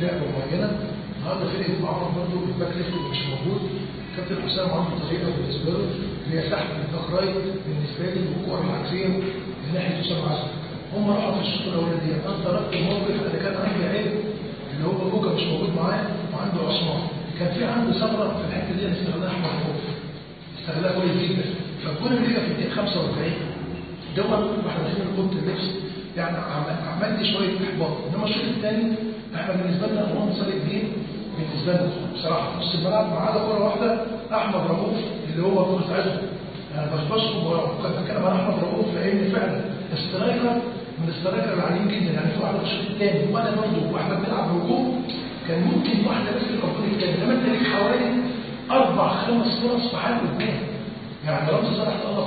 لعبه معينه النهارده فرقه معمر برضه الباك ليفت مش موجود كابتن حسام عنده طريقه بالنسبه له اللي هي سحب الباك رايت بالنسبه لي والكوره العكسيه من ناحيه حسام عزم هم راحوا في الشوط الاولاني دي انا تركت الموقف اللي كان عندي عيب اللي هو بوكا مش موجود معاه وعنده عثمان كان في عنده ثغره في الحته دي استغلها احمد رؤوف استغلها كويس جدا فالجون اللي جه في الدقيقه 45 دوت واحنا داخلين اوضه اللبس يعني عمل عمل لي شويه احباط انما الشوط الثاني احنا بالنسبه لنا هو صالح الدين بالنسبه لنا بصراحه نص الملعب ما عدا كوره واحده احمد رؤوف اللي هو كره عزم انا بشبشهم وكنت بتكلم عن احمد رؤوف لان فعلا سترايكر من السترايكر العاليين جدا يعني في واحده في الشوط الثاني وانا برضه واحنا بنلعب هجوم كان ممكن واحده بس في الجون الثاني انما انت ليك حوالي اربع خمس فرص في حال قدام يعني رمز صلاح الله